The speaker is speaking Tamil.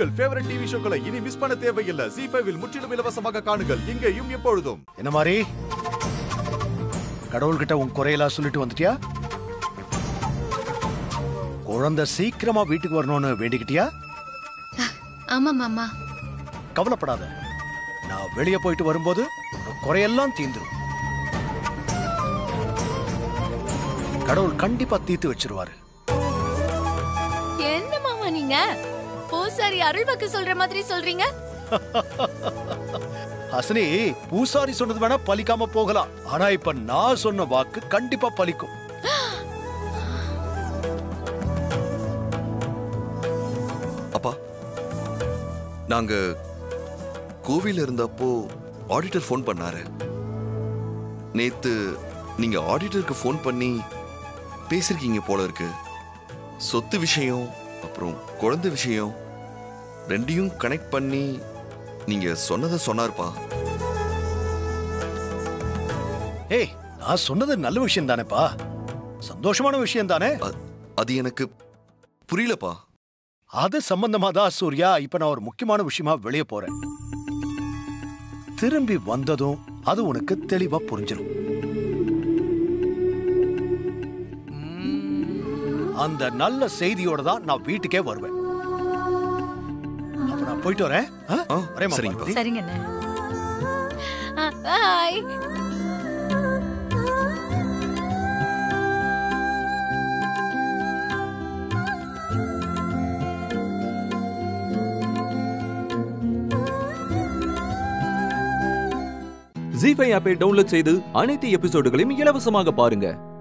உங்கள் ஃபேவரட் டிவி ஷோக்களை இனி மிஸ் பண்ண தேவையில்லை ஜி ஃபைவில் முற்றிலும் இலவசமாக காணுங்கள் இங்கேயும் எப்பொழுதும் என்ன மாதிரி கடவுள்கிட்ட உன் குறையெல்லாம் சொல்லிட்டு வந்துட்டியா குழந்தை சீக்கிரமா வீட்டுக்கு வரணும்னு வேண்டிக்கிட்டியா ஆமா மாமா கவலைப்படாத நான் வெளியே போயிட்டு வரும்போது உன்னோட குறையெல்லாம் தீந்துரும் கடவுள் கண்டிப்பா தீர்த்து வச்சிருவாரு என்ன மாமா நீங்க பூசாரி அருள்வாக்கு சொல்ற மாதிரி சொல்றீங்க ஹசனி பூசாரி சொன்னது வேணா பலிக்காம போகலாம் ஆனா இப்ப நான் சொன்ன வாக்கு கண்டிப்பா பலிக்கும் அப்பா நாங்க கோவில இருந்தப்போ ஆடிட்டர் ஃபோன் பண்ணாரு நேத்து நீங்க ஆடிட்டருக்கு ஃபோன் பண்ணி பேசிருக்கீங்க போல இருக்கு சொத்து விஷயம் அப்புறம் குழந்தை விஷயம் ரெண்டையும் கனெக்ட் பண்ணி நீங்க சொன்னதை சொன்னார்ப்பா ஏய் நான் சொன்னது நல்ல விஷயம் தானேப்பா சந்தோஷமான விஷயம் தானே அ- அது எனக்கு புரியலப்பா அது சம்பந்தமா தான் சூர்யா இப்ப நான் ஒரு முக்கியமான விஷயமா வெளியே போறேன் திரும்பி வந்ததும் அது உனக்கு தெளிவா புரிஞ்சிடும் அந்த நல்ல செய்தியோட தான் நான் வீட்டுக்கே வருவேன் அப்ப நான் போயிட்டு வரேன் ஆ? ஆ, வரேம்மா, சரிங்கப்பா. பார்வதி. சரிங்க அண்ணே ஆ, பாய் ஜி ஃபைவ் ஆப்பை டவுன்லோட் செய்து அனைத்து எபிசோடுகளையும் இலவசமாக பாருங்க